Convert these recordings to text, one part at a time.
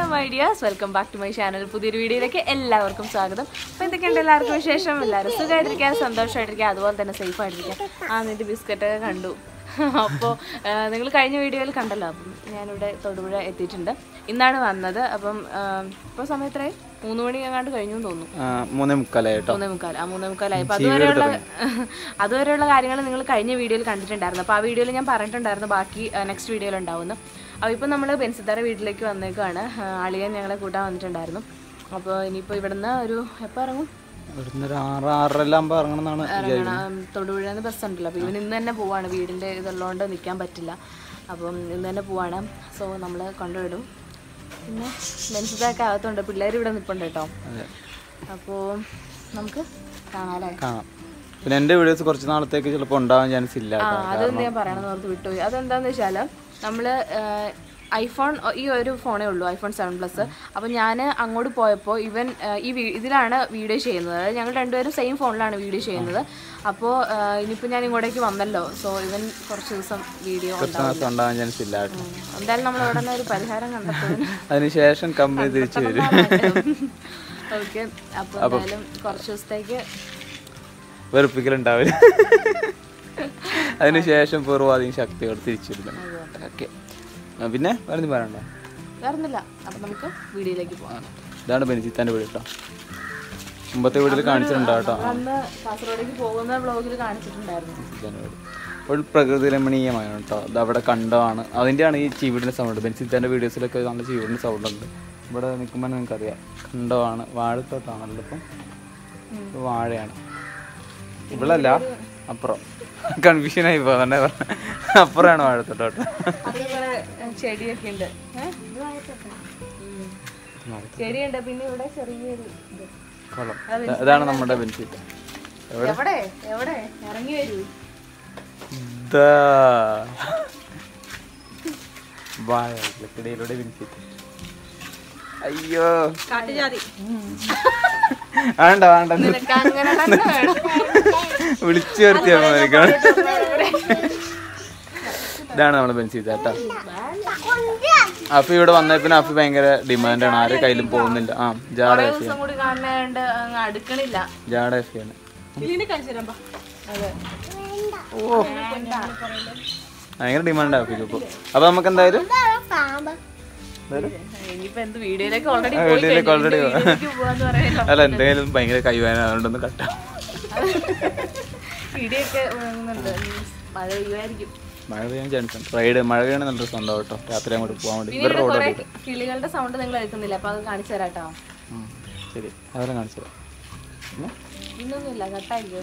My dears welcome back to my channel പുതിയൊരു വീഡിയോയിലേക്ക് എല്ലാവർക്കും സ്വാഗതം അപ്പോൾ എന്തൊക്കെയുണ്ട് എല്ലാവർക്കും വിശേഷം എല്ലാവരും സുഖമായിട്ടിരിക്കാൻ സന്തോഷമായിട്ടിരിക്കുക അതുപോലെ തന്നെ സേഫ് ആയിട്ടിരിക്കുക ആ നിന്റെ ബിസ്ക്കറ്റ് കണ്ടു അപ്പോൾ നിങ്ങൾ കഴിഞ്ഞ വീഡിയോയിൽ കണ്ടല്ലോ അപ്പം ഞാനിവിടെ തൊടുപുഴ എത്തിയിട്ടുണ്ട് ഇന്നാണ് വന്നത് അപ്പം ഇപ്പോൾ സമയത്രേ മൂന്ന് മണി എങ്ങാണ്ട് കഴിഞ്ഞു എന്ന് തോന്നുന്നു ആ, മൂന്നേ മുക്കാലായിട്ടോ മൂന്നേ മുക്കാൽ ആ മൂന്നേ മുക്കാലായി അപ്പോൾ അതുവരെയുള്ള അതുവരെയുള്ള കാര്യങ്ങൾ നിങ്ങൾ കഴിഞ്ഞ വീഡിയോയിൽ കണ്ടിട്ടുണ്ടായിരുന്നു അപ്പോൾ ആ വീഡിയോയിൽ ഞാൻ പറഞ്ഞിട്ടുണ്ടായിരുന്നു ബാക്കി നെക്സ്റ്റ് വീഡിയോയിൽ ഉണ്ടാവുന്നു അപ്പോൾ ഇപ്പോൾ നമ്മൾ ബെൻസിത്താര വീട്ടിലേക്ക് വന്നേക്കാണ് ആ, അളിയൻ ഞങ്ങളെ കൂട്ടാൻ വന്നിട്ടുണ്ടായിരുന്നു അപ്പോൾ ഇനിയിപ്പോൾ ഇവിടുന്ന് ഒരു എപ്പോൾ ഇറങ്ങും ഇവിടുന്ന് ഒരു ആറ് ആറര ആകുമ്പോൾ ഇറങ്ങണം എന്നാണ് ഇറങ്ങണം തൊടുപുഴന്ന് ബസ് ഉണ്ടല്ലോ അപ്പോൾ ഇവൻ ഇന്ന് തന്നെ പോവാണ് വീടിൻ്റെ ഇതുള്ളതുകൊണ്ട് നിൽക്കാൻ പറ്റില്ല അപ്പം ഇന്ന് തന്നെ പോവാണ് സോ നമ്മൾ കൊണ്ടുവിടും പിന്നെ ബെൻസിത്തൊക്കെ അകത്തുണ്ട് പിള്ളേർ ഇവിടെ നിൽപ്പുണ്ട് കേട്ടോ അതെ അപ്പോൾ നമുക്ക് കാണാമല്ലേ കാണാം പിന്നെ എൻ്റെ വീഡിയോസ് കുറച്ച് നാളത്തേക്ക് ചിലപ്പോൾ ഉണ്ടാവാൻ ചാൻസ് ഇല്ല ആ കേട്ടോ. അതൊന്ന് ഞാൻ പറയണമെന്ന് ഓർത്ത് വിട്ടുപോയി അതെന്താന്ന് വെച്ചാൽ നമ്മൾ ഐഫോൺ ഈ ഒരു ഫോണേ ഉള്ളൂ ഐഫോൺ സെവൻ പ്ലസ് അപ്പോൾ ഞാൻ അങ്ങോട്ട് പോയപ്പോൾ ഇവൻ ആ, ഈ വീ- ഇതിലാണ് വീഡിയോ ചെയ്യുന്നത് അതായത് ഞങ്ങൾ രണ്ടുപേരും സെയിം ഫോണിലാണ് വീഡിയോ ചെയ്യുന്നത് അപ്പോൾ ഇനിയിപ്പോൾ ഞാൻ ഇങ്ങോട്ടേക്ക് വന്നല്ലോ സോ ഇവൻ കുറച്ച് ദിവസം വീഡിയോ കുറച്ച് നാളത്തെ ഉണ്ടാവാൻ ചാൻസ് ഇല്ല കേട്ടോ എന്തായാലും നമ്മൾ ഇവിടെ നിന്ന് ഒരു പരിഹാരം കണ്ടെത്തും അതിനുശേഷം കമ്പനി തിരിച്ചു വരും ഓക്കെ അപ്പോൾ എന്തായാലും കുറച്ച് ദിവസത്തേക്ക് വെറുപ്പിക്കലുണ്ടാവില്ല അതിനുശേഷം പൂർവാധീന ശക്തിയോട് തിരിച്ചു വരുന്നത് ഓക്കെ പിന്നെ വേറെ പറയണ്ട വേറൊന്നുമില്ല അപ്പോൾ നമുക്ക് വീഡിയോയിലേക്ക് പോകാം ഇതാണ് ബെനിജിത്താൻ്റെ വീട് കേട്ടോ മുമ്പത്തെ വീട്ടിൽ കാണിച്ചിട്ടുണ്ടോ കേട്ടോ അന്ന് കാസർഗോഡേക്ക് പോകുന്ന വ്ളോഗിൽ കാണിച്ചിട്ടുണ്ടായിരുന്നു ബെൻസിത്താൻ്റെ വീട് ഒരു പ്രകൃതി രമണീയമാണ് കേട്ടോ അത് അവിടെ കണ്ടമാണ് അതിൻ്റെയാണ് ഈ ചീവിടിൻ്റെ സൗണ്ട് ബെൻസിത്താൻ്റെ വീഡിയോസിലൊക്കെ നല്ല ചീവിടിൻ്റെ സൗണ്ട് ഉണ്ട് ഇവിടെ നിൽക്കുമ്പോൾ നിങ്ങൾക്കറിയാം കണ്ടമാണ് വാഴത്തോട്ടാണല്ലോ ഇപ്പം ഇത് വാഴയാണ് ഇവിടല്ല അപ്പുറം കൺഫ്യൂഷനായി പോകുന്നുണ്ടേ പറഞ്ഞ അപ്പുറമാണ് വാഴത്തോട്ടോ കേട്ടോ അതേപോലെ ചെടിയൊക്കെ ഉണ്ട് ഏ? ഉം. ചെടിയുണ്ട് പിന്നെ ഇവിടെ ചെറിയൊരു ഇത്. കൊള്ളാം ഇതാണ് നമ്മുടെ ബെനിഫിറ്റ് എവിടെ എവിടെ ഇറങ്ങി വരൂ ഇതാ വാഴക്കിടയിലൂടെ ബെനിഫിറ്റ് അയ്യോ കാട്ടുജാതി വേണ്ട വേണ്ട നിനക്ക് അങ്ങനെ തന്നെ വേണം. വിളിച്ചു വരുത്തിയാ മതിക്കണം ഇതാണ് നമ്മുടെ ബെൻസീത്ത കേട്ടോ അഫി ഇവിടെ വന്ന പിന്നെ അഫി ഭയങ്കര ഡിമാൻഡാണ് ആരെ കയ്യിലും പോകുന്നില്ല ആ ജാട കുറേ എഫിയാണ് ദിവസം കൂടി കാണാണ്ട് അങ്ങ് അടുക്കണില്ല ജാട എഫിയാണ് അതെ ഓ ഭയങ്കര ഡിമാൻഡാണ് അഫിക്ക് ഇപ്പോൾ അപ്പൊ നമുക്ക് എന്തായാലും എന്തായാലും ഇനിയിപ്പോ എന്ത് വീഡിയോയിലേക്ക് ഓൾറെഡി ആ, പോയി വീഡിയോയിലേക്ക് കഴിഞ്ഞു. already ഇനി വീഡിയോയിലേക്ക് പോവാന്ന് പറയല്ലോ അല്ല എന്തായാലും ഭയങ്കര കൈവേന അതുകൊണ്ടൊന്ന് കട്ടാം ഇടിയൊക്കെ വീഴുന്നുണ്ട് മഴ പെയ്യുമായിരിക്കും മഴ പെയ്യാൻ ചാൻസ് ഉണ്ട് റൈഡ് മഴ പെയ്യണ നല്ല രസമുണ്ടാവും കേട്ടോ രാത്രി അങ്ങോട്ട് പോകാൻ വേണ്ടി പിന്നെ ഇവരുടെ ഇവിടെ റോഡ് കുറെ കിളികളുടെ സൗണ്ട് നിങ്ങൾ കേൾക്കുന്നില്ല അപ്പൊ അത് കാണിച്ചു തരാട്ടോ ശരി അതെല്ലാം കാണിച്ചു തരാം പിന്നെ ഇന്നൊന്നുമില്ല കട്ടായിരിക്കും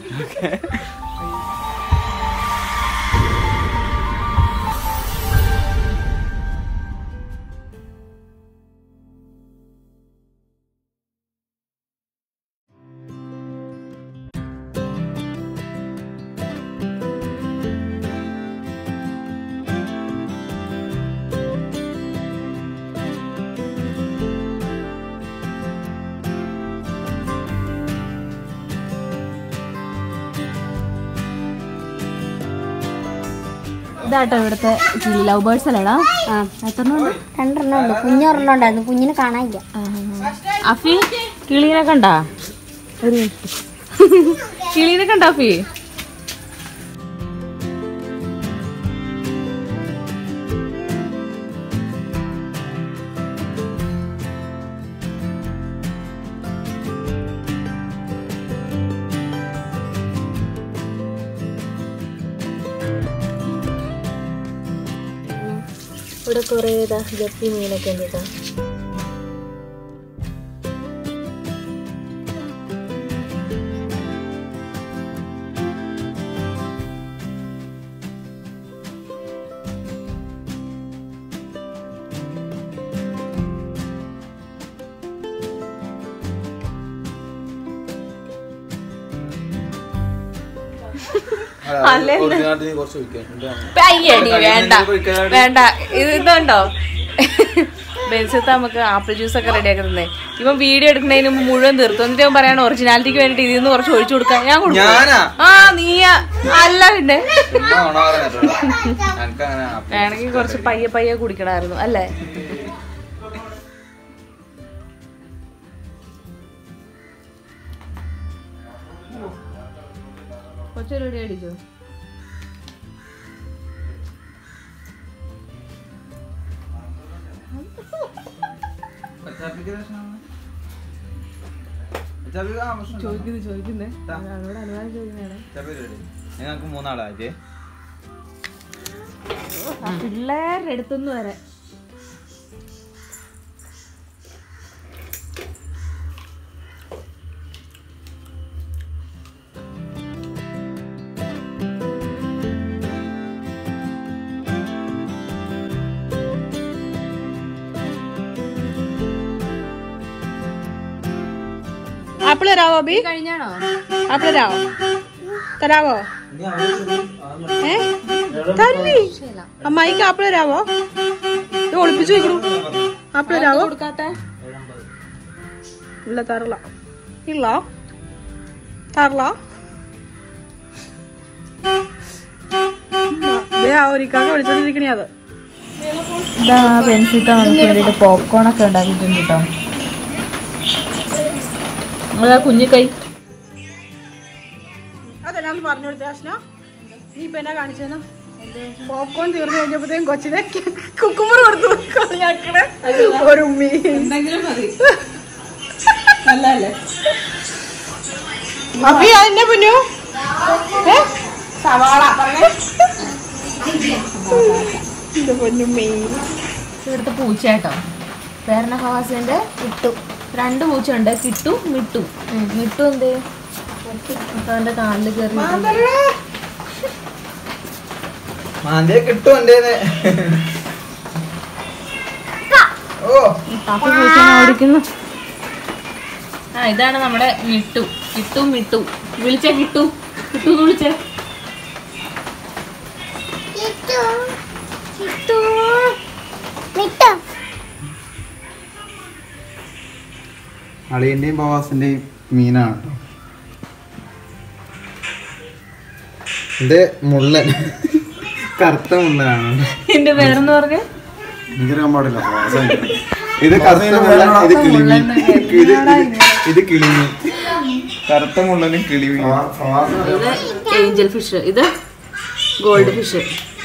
ഇതാട്ടോ ഇവിടുത്തെ കിളി ലവ് ബേർഡ്സ് അല്ലേടാ എത്രണ്ണം രണ്ടെണ്ണം ഉണ്ട് കുഞ്ഞൊരെണ്ണം ഉണ്ടായിരുന്നു കുഞ്ഞിനെ കാണാനില്ല അഫി കിളീനെ കണ്ടാ ഒരു മിനിറ്റ് കിളീനെ കണ്ടാ അഫി ഇവിടെ കുറേ ഇതാ ഗപ്പി മീനൊക്കെ ഉണ്ട് കേട്ടോ അയ്യടി വേണ്ട വേണ്ട ഇത് ഇതുണ്ടോ ബെൻസത്ത് നമുക്ക് ആപ്പിൾ ജ്യൂസ് ഒക്കെ റെഡി ആക്കി തന്നെ ഇവൻ വീഡിയോ എടുക്കുന്നതിന് മുമ്പ് മുഴുവൻ തീർത്തു എന്നിട്ട് ഇവൻ പറയാണ് ഒറിജിനാലിറ്റിക്ക് വേണ്ടിട്ട് ഇതിൽ നിന്ന് കുറച്ച് ഒഴിച്ചു കൊടുക്കാൻ ഞാൻ കൊടുക്കും ഞാനാ ആ നീയാ അല്ല പിന്നെ വേണമെങ്കിൽ കുറച്ച് പയ്യെ പയ്യെ കുടിക്കണമായിരുന്നു അല്ലേ കൊച്ചൊരു റെഡി അടിച്ചോ ചോദിക്കുന്നു ചോദിക്കുന്നേ അവരോട് അനുവാദം ചോദിക്കുന്നതാണ് നിങ്ങൾക്ക് മൂന്നാളാജേ ആ പിള്ളേരുടെ അടുത്തുനിന്ന് വരെ ആപ്പിൾ തരാവോ അബി കഴിഞ്ഞാണോ ആപ്പിൾ തരാവോ തരാവോ ഏ തല്ലി അമ്മായിക്ക് ആപ്പിൾ തരാവോ ഇത് ഒളിപ്പിച്ചു വെക്കണു ആപ്പിൾ തരാവോ കൊടുക്കാത്ത ഇല്ല തരല ഇല്ല തരല ഒരിക്കാക്ക വിളിച്ചോണ്ടിരിക്കണേ അത് ഇതാ പെൻസിത്ത നമുക്ക് വേണ്ടിയിട്ട് പോപ്കോൺ ഒക്കെ ഉണ്ടാക്കിയിട്ടുണ്ട് കേട്ടോ അതാ കുഞ്ഞു കൈ അതെന്നാന്ന് പറഞ്ഞു കൊടുത്ത അശ്ന നീ ഇപ്പൊ എന്നാ കാണിച്ചേന്നാ പോപ്കോൺ തീർന്നു കഴിഞ്ഞപ്പോഴത്തേക്കും കൊച്ചിനെ കുക്കുമ്പർ കൊടുത്തു കളിയാക്കണേ ഒരു ഉമ്മി അപ്പി അതെന്നെ പൊന്നു ഏ? സവാള പറഞ്ഞേ എന്റെ പൊന്നുമ്മി ഇവിടുത്തെ പൂച്ച കേട്ടോ പേരണ ഹവാസിന്റെ കിട്ടു രണ്ട് പൂച്ച ഉണ്ട് കിട്ടു മിട്ടു മിട്ടു എന്ത് അവന്റെ കാലിൽ കയറി മാന്തേ കിട്ടും എന്റെ ഓ പാപ്പ പൂച്ചനെ ഓടിക്കുന്നു ആ ഇതാണ് നമ്മുടെ മിട്ടു കിട്ടു മിട്ടു വിളിച്ച കിട്ടു കിട്ടു എന്ന് വിളിച്ചേ അളിയന്റെയും പ്രവാസിന്റെയും മീനാണ് കേട്ടോ ഇത് മുള്ളൻ കറുത്ത മുള്ളനാണ് എന്റെ പേരെന്ന് പറഞ്ഞ എനിക്കറിയാൻ പാടില്ല പ്രവാസം ഇത് കറുത്ത മുള്ളൻ ഇത് കിളിമീൻ ഇത് ഇത് ഇത് കിളിമീൻ കറുത്ത മുള്ളനും കിളിമീൻ ഇത് ഏഞ്ചൽ ഫിഷ് ഇത് ഗോൾഡ് ഫിഷ്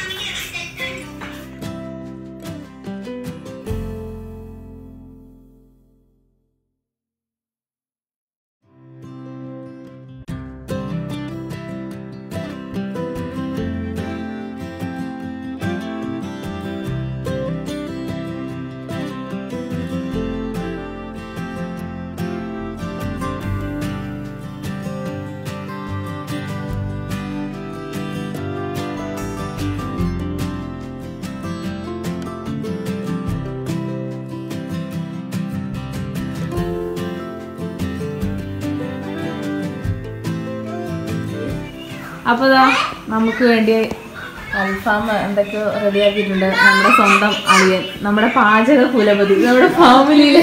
അപ്പൊ ദാ നമുക്ക് വേണ്ടി അൽഫാം എന്തൊക്കെയോ റെഡിയാക്കിയിട്ടുണ്ട് നമ്മുടെ സ്വന്തം അളിയൻ നമ്മുടെ പാചക കുലപതി നമ്മുടെ ഫാമിലിയിലെ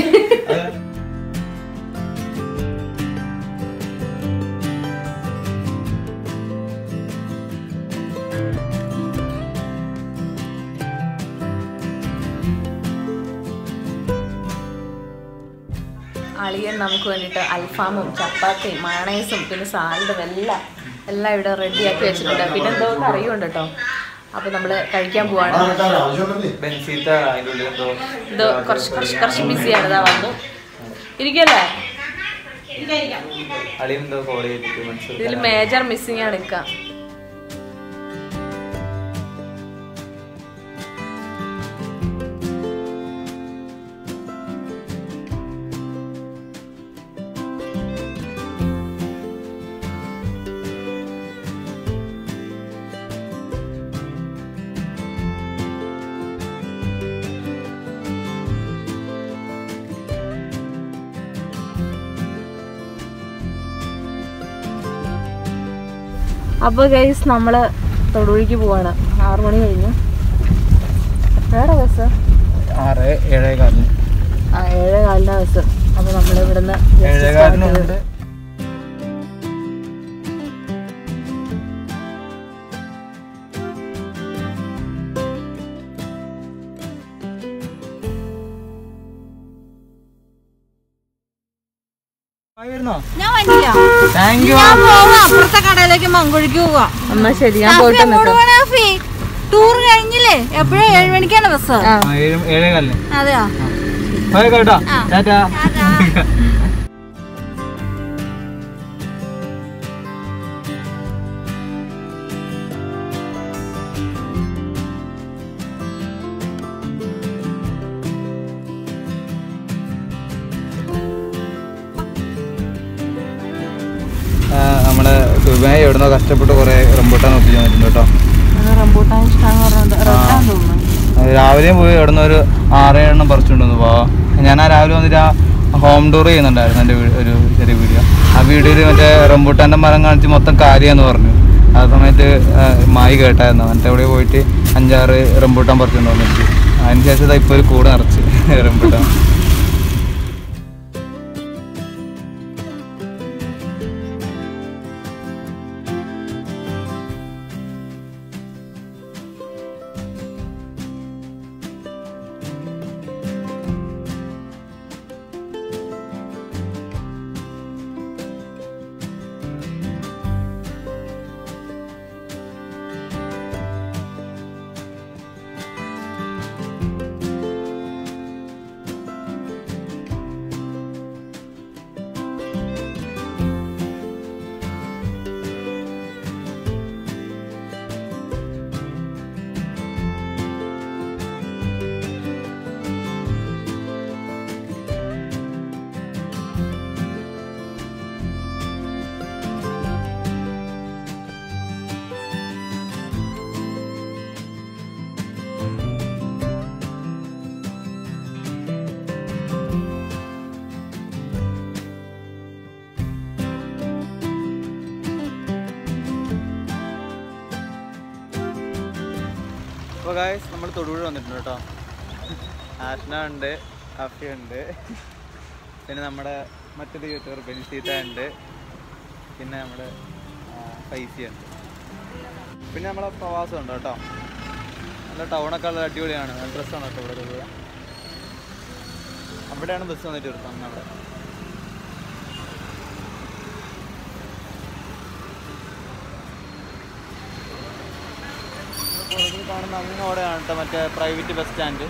അളിയൻ നമുക്ക് വേണ്ടിയിട്ട് അൽഫാമും ചപ്പാത്തിയും മയണൈസും പിന്നെ സാലഡും എല്ലാം എല്ലാം ഇവിടെ റെഡിയാക്കി വെച്ചിട്ടുണ്ട് പിന്നെ എന്തോ കറിയുണ്ട് കേട്ടോ അപ്പൊ നമ്മള് കഴിക്കാൻ പോവാണ് ബെൻസീത്ത അതിൻ്റെ ഉള്ളിൽ എന്തോ ഇത് കുറച്ച് കുറച്ച് കുറച്ച് ബിസിയാണ് ഇതാ വന്നു ഇരിക്കല്ലേ അളിയൻ എന്തോ കോൾ ചെയ്തിട്ട് മനസ്സിലായി ഇതിൽ മേജർ മിസ്സിംഗ് ആണ് ഇക്ക അപ്പോൾ ഗൈസ് നമ്മൾ തൊടുപുഴയ്ക്ക് പോവാണ് ആറു മണി കഴിഞ്ഞു എത്രയുടെ ബസ് ആറ് ഏഴേ കാലിന് ആ ഏഴ് കാലിൻ്റെ ബസ് അപ്പോൾ നമ്മൾ ഇവിടുന്ന് just ഏഴേ start കാലിനുണ്ട് ചെയ്ത് വന്നോ ഞാൻ വന്നില്ല താങ്ക് യു ഞാൻ പോവാ അപ്പുറത്തെ കടയിലേക്ക് മങ്കുഴിക്ക് പോവാ എന്നാ ശരി ഞാൻ പോയിട്ട് നിൽക്കാം ടൂർ കഴിഞ്ഞില്ലേ എപ്പോഴും ഏഴ് മണിക്കാണ് ബസ് ഏഴേ കാലിന് അതെയോ പോയ കേട്ടോ ടാറ്റാ നമ്മുടെ സുബായി എവിടുന്നോ കഷ്ടപ്പെട്ട് കുറെ റംബൂട്ടാൻ ഒപ്പിച്ച് തന്നിട്ടുണ്ട് കേട്ടോ റംബൂട്ടാൻ ഇഷ്ടമാന്ന് പറഞ്ഞത് റെഡാന്ന് തോന്നുന്നു അത് രാവിലെയും പോയി ഇവിടുന്ന് ഒരു ആറേ എണ്ണം പറിച്ചുകൊണ്ടുവന്നു പോ ഞാൻ ആ രാവിലെ വന്നിട്ട് ആ ഹോം ടൂർ ചെയ്യുന്നുണ്ടായിരുന്നു എൻ്റെ വീ- ഒരു ചെറിയ വീഡിയോ ആ വീഡിയോയിൽ മറ്റേ റംബൂട്ടാൻ്റെ മരം കാണിച്ച് മൊത്തം കാര്യമെന്ന് പറഞ്ഞു ആ സമയത്ത് ആ, മായി കേട്ടായിരുന്നു എന്നിട്ട് അവിടെ പോയിട്ട് അഞ്ചാറ് റംബൂട്ടാൻ പറിച്ചുകൊണ്ട് വന്നിട്ട് അതിന് ശേഷം ഇതാ ഇപ്പോൾ ഒരു കൂട് നിറച്ച് റംബൂട്ടാൻ അപ്പോൾ ഗായ്സ് നമ്മൾ തൊടുപുഴ വന്നിട്ടുണ്ട് കേട്ടോ ആഷ്ന ഉണ്ട് അഫി ഉണ്ട് പിന്നെ നമ്മുടെ മറ്റൊരു യൂട്യൂബർ ബെൻസീത്ത ഉണ്ട് പിന്നെ നമ്മുടെ പൈസ ഉണ്ട് പിന്നെ നമ്മളെ പ്രവാസം ഉണ്ട് കേട്ടോ നല്ല ടൗണൊക്കെ ഉള്ള അടിപൊളിയാണ് നല്ല ഡ്രസ്സാണ് കേട്ടോ ഇവിടെ തൊടുപുഴ അവിടെയാണ് ബസ് വന്നിട്ട് നിർത്താൻ അവിടെ പുറകിൽ കാണുന്ന അങ്ങോടെയാണ് കേട്ടോ മറ്റേ പ്രൈവറ്റ് ബസ് സ്റ്റാൻഡ്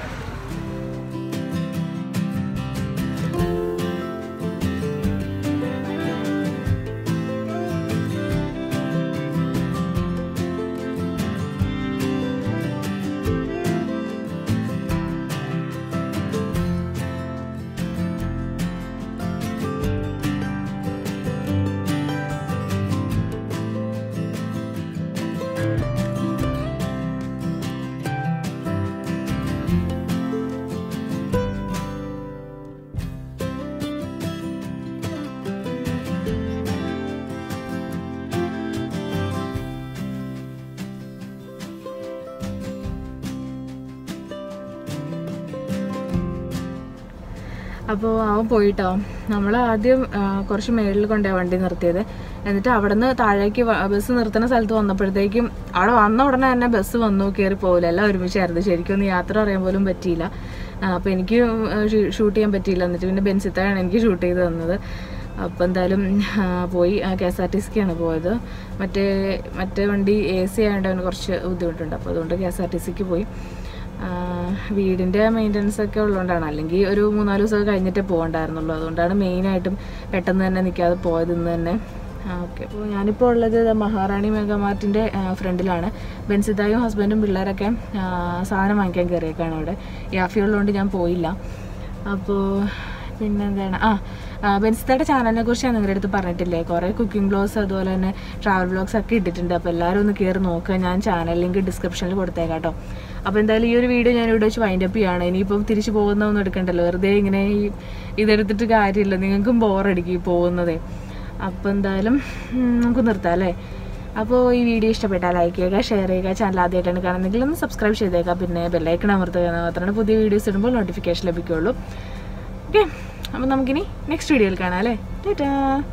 അപ്പോൾ അവൻ പോയിട്ടോ നമ്മൾ ആദ്യം ആ, കുറച്ച് മേളിൽ കൊണ്ടുപോയി വണ്ടി നിർത്തിയത് എന്നിട്ട് അവിടെ നിന്ന് താഴേക്ക് വ- ബസ് നിർത്തുന്ന സ്ഥലത്ത് വന്നപ്പോഴത്തേക്കും അവിടെ വന്ന ഉടനെ തന്നെ ബസ് വന്നു കയറി പോകില്ല എല്ലാം ഒരുമിച്ചായിരുന്നു ശരിക്കും ഒന്ന് യാത്ര അറിയാൻ പോലും പറ്റിയില്ല അപ്പോൾ എനിക്ക് ഷൂട്ട് ചെയ്യാൻ പറ്റിയില്ല എന്നിട്ട് പിന്നെ ബെൻസിത്താണ് എനിക്ക് ഷൂട്ട് ചെയ്ത് തന്നത് അപ്പോൾ എന്തായാലും ആ, പോയി കെ എസ് ആർ ടി സിക്കാണ് പോയത് മറ്റേ മറ്റേ വണ്ടി എ സി ആയതുകൊണ്ട് അവന് കുറച്ച് ബുദ്ധിമുട്ടുണ്ട് അപ്പോൾ അതുകൊണ്ട് കെ എസ് ആർ ടി സിക്ക് പോയി ആ, വീടിൻ്റെ മെയിൻ്റനൻസ് ഒക്കെ ഉള്ളതുകൊണ്ടാണ് അല്ലെങ്കിൽ ഒരു മൂന്നാല് ദിവസമൊക്കെ കഴിഞ്ഞിട്ടേ പോകണ്ടായിരുന്നുള്ളൂ അതുകൊണ്ടാണ് മെയിനായിട്ടും പെട്ടെന്ന് തന്നെ നിൽക്കാതെ പോയത് ഇന്ന് തന്നെ ഓക്കെ അപ്പോൾ ഞാനിപ്പോൾ ഉള്ളത് ദാ മഹാറാണി മെഗാമാർട്ടിൻ്റെ ഫ്രണ്ടിലാണ് ബെൻസിതായും ഹസ്ബൻഡും പിള്ളേരൊക്കെ ആ, സാധനം വാങ്ങിക്കാൻ കയറിയേക്കാണ് അവിടെ യാഫി ഉള്ളതുകൊണ്ട് ഞാൻ പോയില്ല അപ്പോൾ പിന്നെന്താണ് ആ ആ, ബെൻസിത്തയുടെ ചാനലിനെ കുറിച്ച് ഞാൻ നിങ്ങളുടെ അടുത്ത് പറഞ്ഞിട്ടില്ലേ കുറേ കുക്കിംഗ് വ്ലോഗ്സ് അതുപോലെ തന്നെ ട്രാവൽ വ്ലോഗ്സ് ഒക്കെ ഇട്ടിട്ടുണ്ട് അപ്പോൾ എല്ലാവരും ഒന്ന് കയറി നോക്കുക ഞാൻ ചാനൽ ലിങ്ക് ഡിസ്ക്രിപ്ഷനിൽ കൊടുത്തേക്കാം കേട്ടോ അപ്പോൾ എന്തായാലും ഈ ഒരു വീഡിയോ ഞാൻ ഇവിടെ വെച്ച് വൈൻഡ് അപ്പ് ചെയ്യാണ് ഇനിയിപ്പം തിരിച്ച് പോകുന്നതൊന്നും എടുക്കണ്ടല്ലോ വെറുതെ ഇങ്ങനെ ഈ ഇതെടുത്തിട്ട് കാര്യമില്ല നിങ്ങൾക്കും ബോറടിക്കും ഈ പോകുന്നതേ അപ്പോൾ എന്തായാലും ഉം, നമുക്ക് നിർത്താം അല്ലേ അപ്പോൾ ഈ വീഡിയോ ഇഷ്ടപ്പെട്ടാൽ ലൈക്ക് ചെയ്യുക ഷെയർ ചെയ്യുക ചാനൽ ആദ്യമായിട്ടാണ് കാണുന്നെങ്കിൽ ഒന്ന് സബ്സ്ക്രൈബ് ചെയ്തേക്കാം പിന്നെ ബെല്ലൈക്കൺ അമർത്തുക എന്ന് മാത്രമാണ് പുതിയ വീഡിയോസ് ഇടുമ്പോൾ നോട്ടിഫിക്കേഷൻ ലഭിക്കുകയുള്ളൂ ഓക്കെ അപ്പോൾ നമുക്കിനി നെക്സ്റ്റ് വീഡിയോയിൽ കാണാം അല്ലേ ടാറ്റാ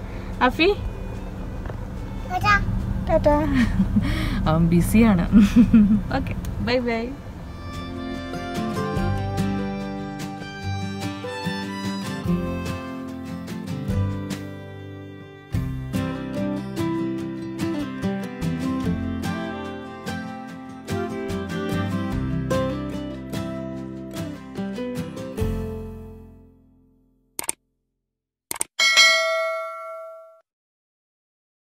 അഫി ടാറ്റാ അവൻ ബിസിയാണ് ഓക്കെ ബൈ ബൈ